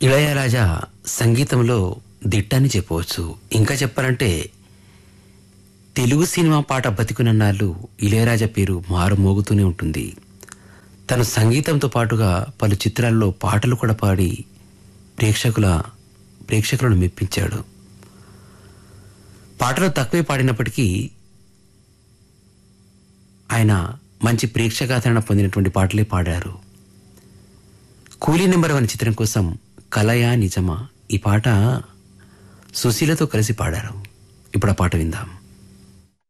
ఇళయరాజా సంగీతంలో దిట్టని చెప్పవచ్చు ఇంకా చెప్పాలంటే తెలుగు సినిమా పాట బతికునన్నాళ్ళు ఇళయరాజా పేరు మారుమోగుతూనే ఉంటుంది తను సంగీతంతో పాటుగా పలు చిత్రాల్లో పాటలు కూడా పాడి ప్రేక్షకుల ప్రేక్షకులను మెప్పించాడు పాటలు తక్కువే పాడినప్పటికీ ఆయన మంచి ప్రేక్షకాదరణ పొందినటువంటి పాటలే పాడారు కూలీ నెంబర్ వన్ చిత్రం కోసం కలయా నిజమా ఈ పాట సుశీలతో కలిసి పాడారు ఇప్పుడు ఆ పాట విందాం